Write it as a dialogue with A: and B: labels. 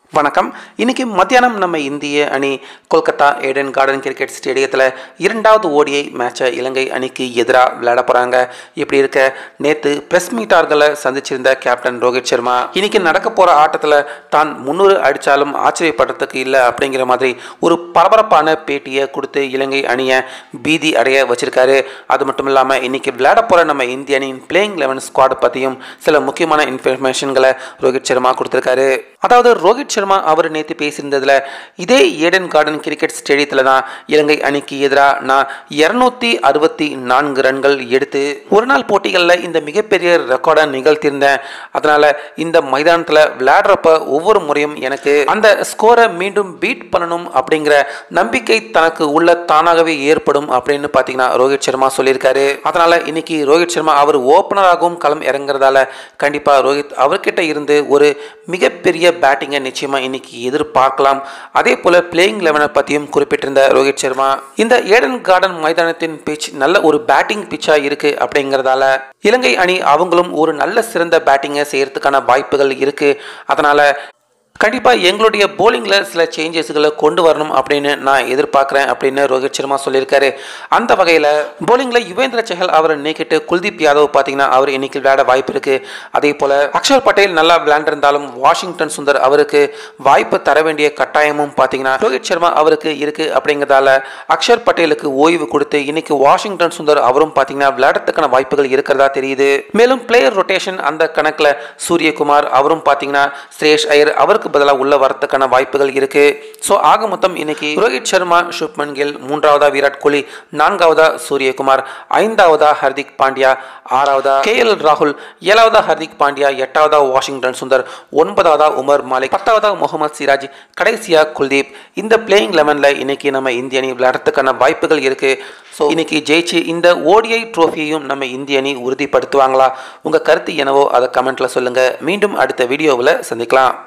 A: வணக்கம் இன்னைக்கு மத்தியானம் நம்ம இந்திய அணி கொல்கத்தா ஏடன் கார்டன் கிரிக்கெட் ஸ்டேடியத்தில் இரண்டாவது ஓடிஐ மேட்சை இலங்கை அணிக்கு எதிராக விளையாட போகிறாங்க இப்படி இருக்க நேற்று பிரஸ் மீட்டார்களை சந்திச்சிருந்த கேப்டன் ரோஹித் சர்மா இன்னைக்கு நடக்க போகிற ஆட்டத்தில் தான் முன்னூறு அடித்தாலும் ஆச்சரியப்படுறதுக்கு இல்லை அப்படிங்கிற மாதிரி ஒரு பரபரப்பான பேட்டியை கொடுத்து இலங்கை அணியை பீதி அடைய வச்சிருக்காரு அது மட்டும் இல்லாமல் இன்னைக்கு விளையாட போகிற நம்ம இந்திய அணியின் பிளேயிங் லெவன் ஸ்குவாட் பற்றியும் சில முக்கியமான இன்ஃபர்மேஷன்களை ரோஹித் சர்மா கொடுத்துருக்காரு அதாவது ரோஹித் சர்மா அவர் நேற்று பேசியிருந்ததில் இதே ஏடன் கார்டன் கிரிக்கெட் ஸ்டேடியத்தில் தான் இலங்கை அணிக்கு எதிராக நான் இரநூத்தி அறுபத்தி நான்கு ரன்கள் எடுத்து ஒரு நாள் போட்டிகளில் இந்த மிகப்பெரிய ரெக்கார்டை நிகழ்த்தியிருந்தேன் அதனால் இந்த மைதானத்தில் விளையாடுறப்ப ஒவ்வொரு முறையும் எனக்கு அந்த ஸ்கோரை மீண்டும் பீட் பண்ணணும் அப்படிங்கிற நம்பிக்கை தனக்கு உள்ள தானாகவே ஏற்படும் அப்படின்னு பார்த்தீங்கன்னா ரோஹித் சர்மா சொல்லியிருக்காரு அதனால் இன்னைக்கு ரோஹித் சர்மா அவர் ஓப்பனராகவும் களம் இறங்குறதால கண்டிப்பாக ரோஹித் அவர்கிட்ட இருந்து ஒரு மிகப்பெரிய பேட்டிங்கை நிச்சயமாக இன்னைக்கு எதிர்பார்க்கலாம் அதே போல் பிளேயிங் லெவனை பற்றியும் குறிப்பிட்டிருந்த ரோஹித் சர்மா இந்த ஏடன் கார்டன் மைதானத்தின் பிச் நல்ல ஒரு பேட்டிங் பிச்சாக இருக்குது அப்படிங்கிறதால இலங்கை அணி அவங்களும் ஒரு நல்ல சிறந்த பேட்டிங்கை செய்யறதுக்கான வாய்ப்புகள் இருக்குது அதனால் கண்டிப்பாக எங்களுடைய போலிங்கில் சில சேஞ்சஸ்களை கொண்டு வரணும் அப்படின்னு நான் எதிர்பார்க்குறேன் அப்படின்னு ரோஹித் சர்மா சொல்லியிருக்காரு அந்த வகையில் போலிங்கில் யுவேந்திர சஹல் அவரை நீக்கிட்டு குல்தீப் யாதவ் பார்த்தீங்கன்னா அவர் இன்னைக்கு விளையாட வாய்ப்பு இருக்குது அதே போல் அக்ஷர் பட்டேல் நல்லா விளையாண்டிருந்தாலும் வாஷிங்டன் சுந்தர் அவருக்கு வாய்ப்பு தர வேண்டிய கட்டாயமும் பார்த்தீங்கன்னா ரோஹித் சர்மா அவருக்கு இருக்குது அப்படிங்கிறதால அக்ஷர் பட்டேலுக்கு ஓய்வு கொடுத்து இன்னைக்கு வாஷிங்டன் சுந்தர் அவரும் பார்த்தீங்கன்னா விளையாடுறதுக்கான வாய்ப்புகள் இருக்கிறதா தெரியுது மேலும் பிளேயர் ரொட்டேஷன் அந்த கணக்கில் சூரியகுமார் அவரும் பார்த்தீங்கன்னா ஸ்ரேஷ் ஐயர் அவருக்கு பதிலாக உள்ள வரத்துக்கான வாய்ப்புகள் இருக்கு ஸோ ஆக மொத்தம் இன்னைக்கு ரோஹித் சர்மா சுப்மன் கில் மூன்றாவதா விராட் கோலி நான்காவதா சூரியகுமார் ஐந்தாவதா ஹர்திக் பாண்டியா ஆறாவதா கே எல் ராகுல் ஏழாவதா ஹர்திக் பாண்டியா எட்டாவதா வாஷிங்டன் சுந்தர் ஒன்பதாவதா உமர் மாலிக் பத்தாவதா முகமது சிராஜ் கடைசியா குல்தீப் இந்த பிளேயிங் லெவனில் இன்னைக்கு நம்ம இந்திய அணி விளையாடுறதுக்கான வாய்ப்புகள் இருக்கு ஸோ இன்னைக்கு ஜெயிச்சு இந்த ஓடிஐ ட்ரோஃபியையும் நம்ம இந்திய அணி உறுதிப்படுத்துவாங்களா உங்கள் கருத்து என்னவோ அதை கமெண்ட்டில் சொல்லுங்கள் மீண்டும் அடுத்த வீடியோவில் சந்திக்கலாம்